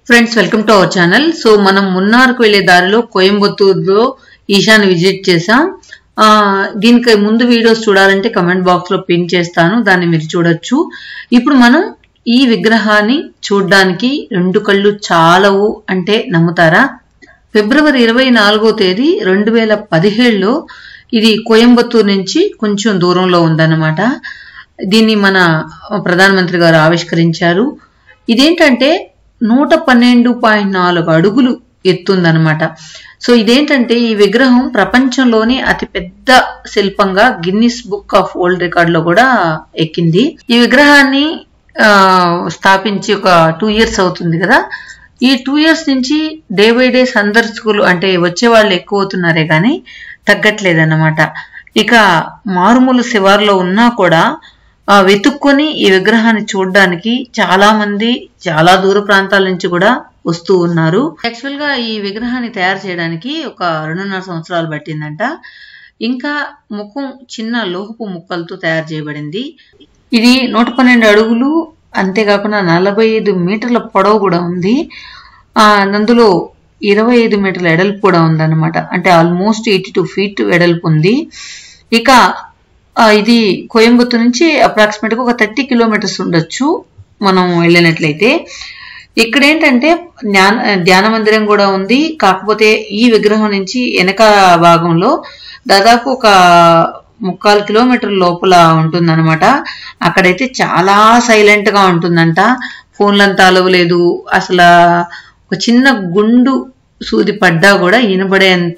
friends welcome to our channel so మనం మున్నార్కు వెళ్లే దారిలో కోయంబత్తూరులో ఈశాన్ విజిట్ చేసాం ఆ, దీనికి ముందు వీడియోస్ చూడాలంటే కమెంట్ బాక్స్ లో పిన్ చేస్తాను దాన్ని మీరు చూడొచ్చు ఇప్పుడు మనం ఈ విగ్రహాన్ని చూడ్డానికి రెండు కళ్ళు చాలవు అంటే నమ్ముతారా ఫిబ్రవరి ఇరవై నాలుగో తేదీ రెండు వేల పదిహేడులో ఇది కోయంబత్తూరు నుంచి కొంచెం దూరంలో ఉందన్నమాట దీన్ని మన ప్రధానమంత్రి గారు ఆవిష్కరించారు ఇదేంటంటే నూట పన్నెండు పాయింట్ నాలుగు అడుగులు ఎత్తుందనమాట సో ఇదేంటంటే ఈ విగ్రహం ప్రపంచంలోనే అతి పెద్ద శిల్పంగా Guinness Book of World Record లో కూడా ఎక్కింది ఈ విగ్రహాన్ని ఆ, స్థాపించి ఒక టూ ఇయర్స్ అవుతుంది కదా ఈ టూ ఇయర్స్ నుంచి డే బై డే సందర్శకులు అంటే వచ్చే వాళ్ళు ఎక్కువ అవుతున్నారే కానీ తగ్గట్లేదన్నమాట ఇక మారుమూల శివార్లో ఉన్నా కూడా ఆ, వెతుక్కొని ఈ విగ్రహాన్ని చూడడానికి చాలా మంది చాలా దూర ప్రాంతాల నుంచి కూడా వస్తూ ఉన్నారు యాక్చువల్ గా ఈ విగ్రహాన్ని తయారు చేయడానికి ఒక రెండున్నర సంవత్సరాలు పట్టిందంట ఇంకా ముఖం చిన్న లోహపు ముక్కలతో తయారు చేయబడింది ఇది నూట పన్నెండు అడుగులు అంతేకాకుండా నలభై ఐదు మీటర్ల పొడవు కూడా ఉంది ఆ అందులో ఇరవై ఐదు మీటర్ల వెడల్పు కూడా ఉందన్నమాట అంటే ఆల్మోస్ట్ ఎయిటీ టూ ఫీట్ వెడల్పు ఉంది ఇక ఆ, ఇది కోయంబత్తూరు నుంచి అప్రాక్సిమేట్గా ఒక థర్టీ కిలోమీటర్స్ ఉండొచ్చు మనం వెళ్ళినట్లయితే ఇక్కడ ఏంటంటే జ్ఞాన ధ్యాన మందిరం కూడా ఉంది కాకపోతే ఈ విగ్రహం నుంచి వెనక భాగంలో దాదాపు ఒక ముక్కాలు కిలోమీటర్ లోపల ఉంటుందన్నమాట అక్కడైతే చాలా సైలెంట్ గా ఉంటుందంట ఫోన్లంతా అలవలేదు అసలు ఒక చిన్న గుండు సూది పడ్డా కూడా వినబడేంత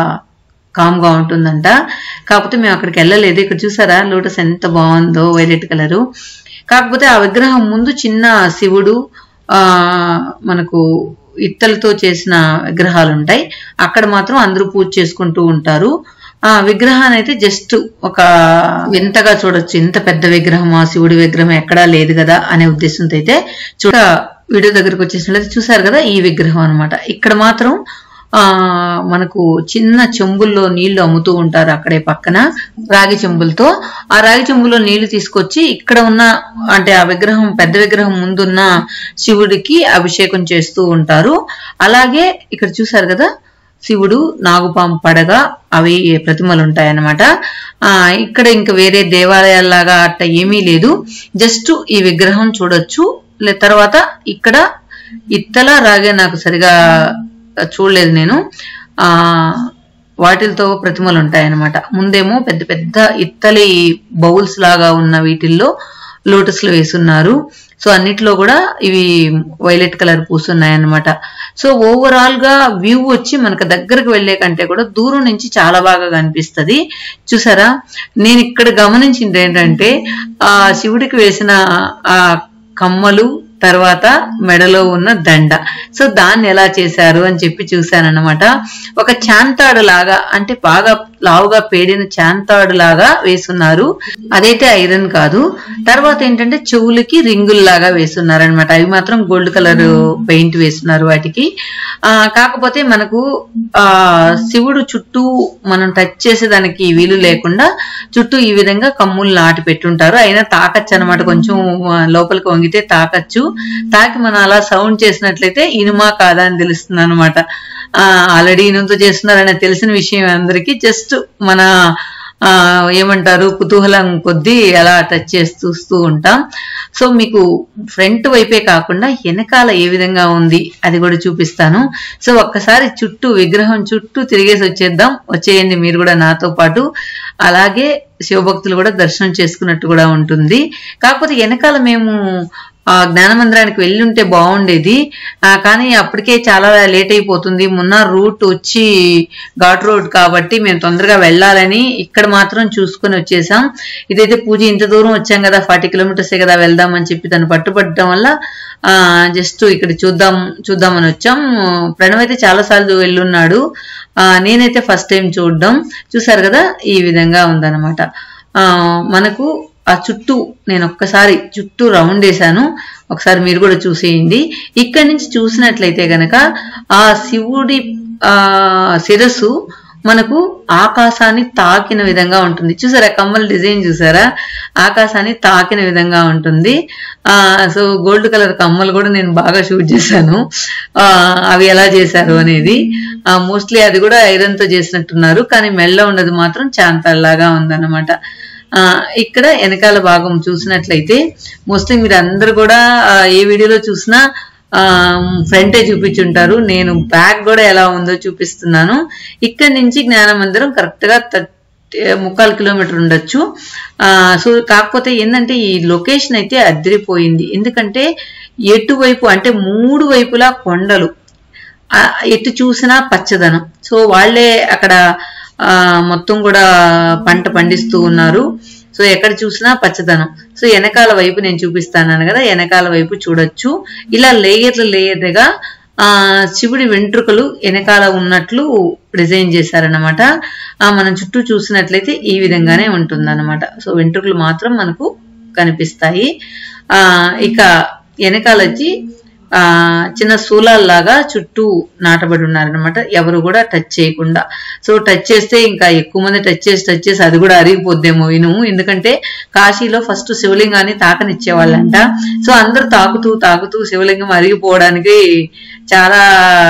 కామ్గా ఉంటుందంట కాకపోతే మేము అక్కడికి వెళ్ళలేదు ఇక్కడ చూసారా లోటస్ ఎంత బాగుందో వైలెట్ కలరు కాకపోతే ఆ విగ్రహం ముందు చిన్న శివుడు ఆ మనకు ఇత్తలతో చేసిన విగ్రహాలు ఉంటాయి అక్కడ మాత్రం అందరూ పూజ చేసుకుంటూ ఉంటారు ఆ విగ్రహాన్ని అయితే జస్ట్ ఒక వింతగా చూడొచ్చు ఇంత పెద్ద విగ్రహం ఆ శివుడి విగ్రహం ఎక్కడా లేదు కదా అనే ఉద్దేశంతో అయితే చూడ వీడియో దగ్గరకు వచ్చేసినట్లయితే చూసారు కదా ఈ విగ్రహం అన్నమాట ఇక్కడ మాత్రం ఆ మనకు చిన్న చెంబుల్లో నీళ్లు అమ్ముతూ ఉంటారు అక్కడే పక్కన రాగి చెంబులతో ఆ రాగి చెంబులో నీళ్లు తీసుకొచ్చి ఇక్కడ ఉన్న అంటే ఆ విగ్రహం పెద్ద విగ్రహం ముందున్న శివుడికి అభిషేకం చేస్తూ ఉంటారు అలాగే ఇక్కడ చూసారు కదా శివుడు నాగుపాము పడగ అవి ప్రతిమలు ఉంటాయన్నమాట ఆ ఇక్కడ ఇంకా వేరే దేవాలయాల్లాగా అట్ట ఏమీ లేదు జస్ట్ ఈ విగ్రహం చూడొచ్చు లే తర్వాత ఇక్కడ ఇత్తల రాగే నాకు సరిగా చూడలేదు నేను ఆ వాటిలతో ప్రతిమలు ఉంటాయన్నమాట ముందేమో పెద్ద పెద్ద ఇత్తలి బౌల్స్ లాగా ఉన్న వీటిల్లో లోటస్లు వేసున్నారు సో అన్నిట్లో కూడా ఇవి వైలెట్ కలర్ పూసున్నాయి అన్నమాట సో ఓవరాల్ గా వ్యూ వచ్చి మనకు దగ్గరకు వెళ్లే కంటే కూడా దూరం నుంచి చాలా బాగా కనిపిస్తది చూసారా నేను ఇక్కడ గమనించింది ఏంటంటే ఆ శివుడికి వేసిన ఆ కమ్మలు తర్వాత మెడలో ఉన్న దండ సో దాన్ని ఎలా చేశారు అని చెప్పి చూశానన్నమాట ఒక చాంతాడు లాగా అంటే బాగా లావుగా పేడిన చాంతాడు లాగా వేసున్నారు అదైతే ఐరన్ కాదు తర్వాత ఏంటంటే చెవులకి రింగుల్లాగా వేసున్నారు అనమాట అవి మాత్రం గోల్డ్ కలర్ పెయింట్ వేస్తున్నారు వాటికి ఆ కాకపోతే మనకు ఆ శివుడు చుట్టూ మనం టచ్ చేసేదానికి వీలు లేకుండా చుట్టూ ఈ విధంగా కమ్ములు నాటి పెట్టుంటారు అయినా తాకచ్చు అనమాట కొంచెం ఆ, లోపలికి వంగితే తాకచ్చు తాకి మనం అలా సౌండ్ చేసినట్లయితే ఇనుమా కాదా అని తెలుస్తుంది అనమాట ఆల్రెడీ ఇనుముతో చేస్తున్నారనే తెలిసిన విషయం అందరికీ జస్ట్ మన ఆ ఏమంటారు కుతూహలం కొద్దీ అలా టచ్ చేసి చూస్తూ ఉంటాం సో మీకు ఫ్రంట్ వైపే కాకుండా వెనకాల ఏ విధంగా ఉంది అది కూడా చూపిస్తాను సో ఒక్కసారి చుట్టూ విగ్రహం చుట్టూ తిరిగేసి వచ్చేద్దాం వచ్చేయండి మీరు కూడా నాతో పాటు అలాగే శివభక్తులు కూడా దర్శనం చేసుకున్నట్టు కూడా ఉంటుంది కాకపోతే వెనకాల మేము ఆ జ్ఞాన మందిరానికి వెళ్ళి ఉంటే బాగుండేది ఆ, కానీ అప్పటికే చాలా లేట్ అయిపోతుంది మొన్న రూట్ వచ్చి ఘాట్ రోడ్ కాబట్టి మేము తొందరగా వెళ్ళాలని ఇక్కడ మాత్రం చూసుకొని వచ్చేసాం ఇదైతే పూజ ఇంత దూరం వచ్చాం కదా ఫార్టీ కిలోమీటర్సే కదా వెళ్దాం అని చెప్పి తను పట్టుబట్టడం వల్ల ఆ జస్ట్ ఇక్కడ చూద్దాం చూద్దామని వచ్చాం ప్రణవ్ అయితే చాలా సార్లు వెళ్ళున్నాడు ఆ, నేనైతే ఫస్ట్ టైం చూడడం చూసారు కదా ఈ విధంగా ఉందన్నమాట ఆ మనకు ఆ చుట్టూ నేను ఒక్కసారి చుట్టూ రౌండ్ వేసాను ఒకసారి మీరు కూడా చూసేయండి ఇక్కడి నుంచి చూసినట్లయితే గనక ఆ శివుడి ఆ శిరస్సు మనకు ఆకాశాన్ని తాకిన విధంగా ఉంటుంది చూసారా కమ్మల డిజైన్ చూసారా ఆకాశాన్ని తాకిన విధంగా ఉంటుంది ఆ సో గోల్డ్ కలర్ కమ్మలు కూడా నేను బాగా షూట్ చేశాను ఆ అవి ఎలా చేశారు అనేది మోస్ట్లీ అది కూడా ఐరన్ తో చేసినట్టున్నారు కానీ మెల్ల ఉన్నది మాత్రం చాంతాల్లాగా ఉందన్నమాట ఆ ఇక్కడ వెనకాల భాగం చూసినట్లయితే మోస్ట్లీ మీరు అందరు కూడా ఆ, ఏ వీడియోలో చూసినా ఫ్రంటే చూపించుంటారు నేను బ్యాక్ కూడా ఎలా ఉందో చూపిస్తున్నాను ఇక్కడ నుంచి జ్ఞాన మందిరం కరెక్ట్ గా థర్టీ ముక్కాలు కిలోమీటర్ ఉండొచ్చు ఆ, సో కాకపోతే ఏంటంటే ఈ లొకేషన్ అయితే అదిరిపోయింది ఎందుకంటే ఎటువైపు అంటే మూడు వైపులా కొండలు ఆ, ఎటు చూసినా పచ్చదనం సో వాళ్ళే అక్కడ ఆ, మొత్తం కూడా పంట పండిస్తూ ఉన్నారు సో ఎక్కడ చూసినా పచ్చదనం సో వెనకాల వైపు నేను చూపిస్తాను కదా వెనకాల వైపు చూడొచ్చు ఇలా లేయర్లు లేయర్గా ఆ శివుడి వెంట్రుకలు వెనకాల ఉన్నట్లు డిజైన్ చేశారనమాట ఆ మనం చుట్టూ చూసినట్లయితే ఈ విధంగానే ఉంటుందన్నమాట సో వెంట్రుకలు మాత్రం మనకు కనిపిస్తాయి ఆ ఇక వెనకాల వచ్చి ఆ చిన్న శూలాల్లాగా చుట్టూ నాటబడి ఉన్నారనమాట ఎవరు కూడా టచ్ చేయకుండా సో టచ్ చేస్తే ఇంకా ఎక్కువ మంది టచ్ చేసి టచ్ చేసి అది కూడా అరిగిపోద్దేమో ఇనుము ఎందుకంటే కాశీలో ఫస్ట్ శివలింగాన్ని తాకనిచ్చేవాళ్ళంట సో అందరూ తాకుతూ తాకుతూ శివలింగం అరిగిపోవడానికి చాలా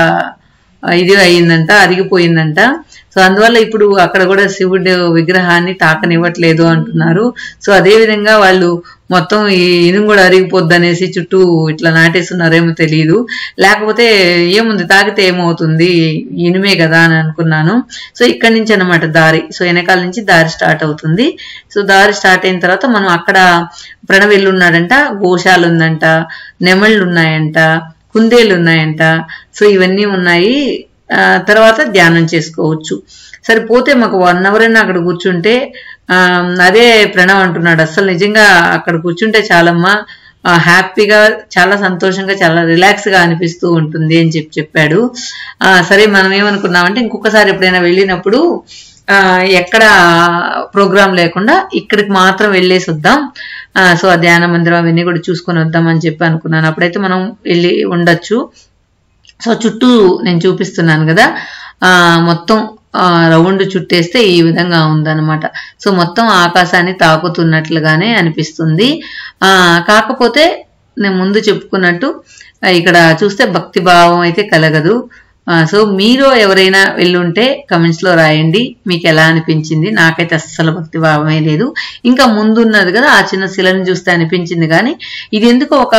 ఇది అయిందంట అరిగిపోయిందంట సో అందువల్ల ఇప్పుడు అక్కడ కూడా శివుడి విగ్రహాన్ని తాకనివ్వట్లేదు అంటున్నారు సో అదే విధంగా వాళ్ళు మొత్తం ఈ ఇనుము కూడా అరిగిపోద్ది అనేసి చుట్టూ ఇట్లా నాటేస్తున్నారేమో తెలియదు లేకపోతే ఏముంది తాకితే ఏమవుతుంది ఇనుమే కదా అని అనుకున్నాను సో ఇక్కడి నుంచి అనమాట దారి సో వెనకాల నుంచి దారి స్టార్ట్ అవుతుంది సో దారి స్టార్ట్ అయిన తర్వాత మనం అక్కడ ప్రణవెల్లు ఉన్నాడంట గోశాల ఉందంట నెమళ్ళు ఉన్నాయంట కుందేళ్ళు ఉన్నాయంట సో ఇవన్నీ ఉన్నాయి ఆ, తర్వాత ధ్యానం చేసుకోవచ్చు సరిపోతే మాకు వన్ అవర్ అయినా అక్కడ కూర్చుంటే ఆ, అదే ప్రణవ్ అంటున్నాడు అసలు నిజంగా అక్కడ కూర్చుంటే చాలమ్మా ఆ, హ్యాపీగా చాలా సంతోషంగా చాలా రిలాక్స్ గా అనిపిస్తూ ఉంటుంది అని చెప్పి చెప్పాడు ఆ, సరే మనం ఏమనుకున్నామంటే ఇంకొకసారి ఎప్పుడైనా వెళ్ళినప్పుడు ఆ, ఎక్కడ ప్రోగ్రామ్ లేకుండా ఇక్కడికి మాత్రం వెళ్ళేసి వద్దాం ఆ, సో ఆ ధ్యాన మందిరం అవన్నీ కూడా చూసుకొని వద్దాం అని చెప్పి అనుకున్నాను అప్పుడైతే మనం వెళ్ళి ఉండొచ్చు సో చుట్టూ నేను చూపిస్తున్నాను కదా ఆ మొత్తం ఆ, రౌండ్ చుట్టేస్తే ఈ విధంగా ఉందన్నమాట సో మొత్తం ఆకాశాన్ని తాకుతున్నట్లుగానే అనిపిస్తుంది ఆ కాకపోతే నేను ముందు చెప్పుకున్నట్టు ఆ, ఇక్కడ చూస్తే భక్తి భావం అయితే కలగదు ఆ, సో మీరు ఎవరైనా వెళ్ళుంటే కమెంట్స్ లో రాయండి మీకు ఎలా అనిపించింది నాకైతే అస్సలు భక్తి భావమే లేదు ఇంకా ముందున్నది కదా ఆ చిన్న శిలను చూస్తే అనిపించింది కానీ ఇది ఎందుకు ఒక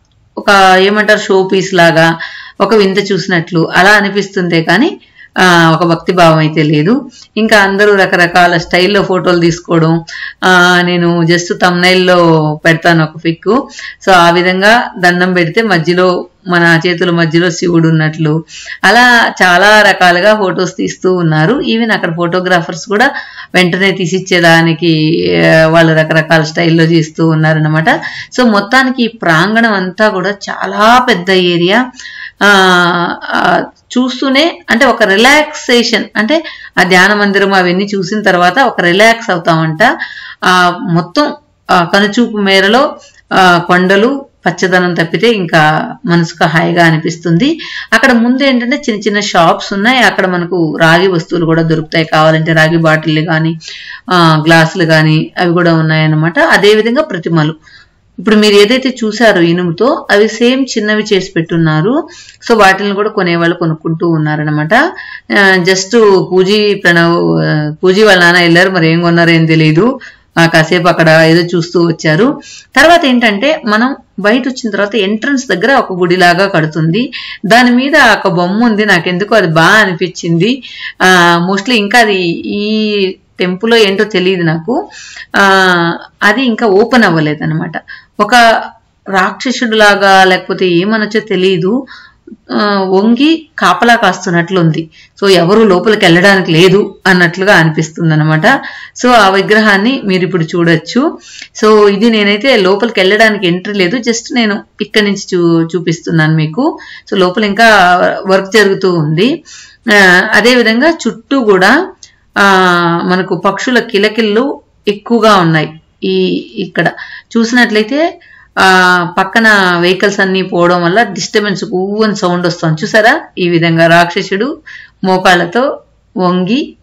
ఒక ఏమంటారు షో పీస్ లాగా ఒక వింత చూసినట్లు అలా అనిపిస్తుందే కానీ ఆ, ఒక భక్తి భావం అయితే లేదు ఇంకా అందరూ రకరకాల స్టైల్లో ఫోటోలు తీసుకోవడం ఆ, నేను జస్ట్ తమ్నైల్లో పెడతాను ఒక పిక్ సో ఆ విధంగా దండం పెడితే మధ్యలో మన చేతుల మధ్యలో శివుడు ఉన్నట్లు అలా చాలా రకాలుగా ఫొటోస్ తీస్తూ ఉన్నారు ఈవెన్ అక్కడ ఫోటోగ్రాఫర్స్ కూడా వెంటనే తీసిచ్చేదానికి ఆ, వాళ్ళు రకరకాల స్టైల్లో చేస్తూ ఉన్నారనమాట సో మొత్తానికి ఈ ప్రాంగణం అంతా కూడా చాలా పెద్ద ఏరియా ఆ ఆ, చూస్తూనే అంటే ఒక రిలాక్సేషన్ అంటే ఆ ధ్యాన మందిరం అవన్నీ చూసిన తర్వాత ఒక రిలాక్స్ అవుతామంట ఆ మొత్తం ఆ కనుచూపు మేరలో ఆ కొండలు పచ్చదనం తప్పితే ఇంకా మనసుకు హాయిగా అనిపిస్తుంది అక్కడ ముందు ఏంటంటే చిన్న చిన్న షాప్స్ ఉన్నాయి అక్కడ మనకు రాగి వస్తువులు కూడా దొరుకుతాయి కావాలంటే రాగి బాటిల్ కానీ గ్లాసులు కానీ అవి కూడా ఉన్నాయన్నమాట అదేవిధంగా ప్రతిమలు ఇప్పుడు మీరు ఏదైతే చూసారో ఇనుముతో అవి సేమ్ చిన్నవి చేసి పెట్టున్నారు సో వాటిని కూడా కొనేవాళ్ళు కొనుక్కుంటూ ఉన్నారనమాట జస్ట్ పూజీ ప్రణవ్ ఆ, పూజీ వాళ్ళ నాన్న వెళ్ళారు మరి ఏం కొన్నారో ఏం తెలియదు ఆ, కాసేపు అక్కడ ఏదో చూస్తూ వచ్చారు తర్వాత ఏంటంటే మనం బయట వచ్చిన తర్వాత ఎంట్రన్స్ దగ్గర ఒక గుడిలాగా కడుతుంది దాని మీద ఒక బొమ్మ ఉంది నాకెందుకో అది బాగా అనిపించింది ఆ మోస్ట్లీ ఇంకా అది ఈ టెంపుల్ ఏంటో తెలియదు నాకు ఆ అది ఇంకా ఓపెన్ అవ్వలేదు అనమాట ఒక రాక్షసుడు లాగా లేకపోతే ఏమనొచ్చో తెలియదు ఆ, వంగి కాపలా కాస్తున్నట్లు ఉంది సో ఎవరు లోపలికి వెళ్ళడానికి లేదు అన్నట్లుగా అనిపిస్తుంది అనమాట సో ఆ విగ్రహాన్ని మీరు ఇప్పుడు చూడొచ్చు సో ఇది నేనైతే లోపలికి వెళ్ళడానికి ఎంట్రీ లేదు జస్ట్ నేను ఇక్కడి నుంచి చూ చూపిస్తున్నాను మీకు సో లోపల ఇంకా వర్క్ జరుగుతూ ఉంది ఆ, అదే విధంగా చుట్టూ కూడా ఆ మనకు పక్షుల కిలకిళ్ళు ఎక్కువగా ఉన్నాయి ఈ ఇక్కడ చూసినట్లయితే ఆ పక్కన వెహికల్స్ అన్ని పోవడం వల్ల డిస్టర్బెన్స్ ఊవని సౌండ్ వస్తుంది చూసారా ఈ విధంగా రాక్షసుడు మోకాళ్ళతో వంగి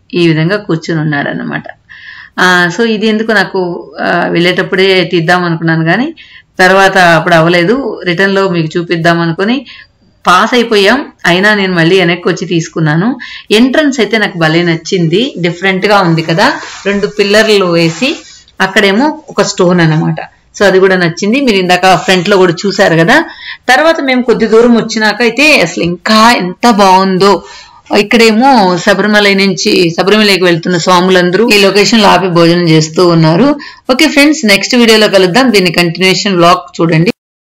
ఈ విధంగా కూర్చుని ఉన్నాడు అనమాట సో ఇది ఎందుకు నాకు ఆ, వెళ్ళేటప్పుడే తీద్దాం అనుకున్నాను కానీ తర్వాత అప్పుడు అవ్వలేదు రిటర్న్ లో మీకు చూపిద్దాం అనుకుని పాస్ అయిపోయాం అయినా నేను మళ్ళీ వెనక్కి వచ్చి తీసుకున్నాను ఎంట్రన్స్ అయితే నాకు భలే నచ్చింది డిఫరెంట్ గా ఉంది కదా రెండు పిల్లర్లు వేసి అక్కడేమో ఒక స్టోన్ అన్నమాట సో అది కూడా నచ్చింది మీరు ఇందాక ఫ్రంట్ లో కూడా చూసారు కదా తర్వాత మేము కొద్ది దూరం వచ్చినాక అయితే అసలు ఇంకా ఎంత బాగుందో ఇక్కడేమో శబరిమల నుంచి శబరిమలకి వెళ్తున్న స్వాములందరూ ఈ లొకేషన్ లో ఆపి భోజనం చేస్తూ ఉన్నారు ఓకే ఫ్రెండ్స్ నెక్స్ట్ వీడియోలో కలుద్దాం దీని కంటిన్యూషన్ బ్లాగ్ చూడండి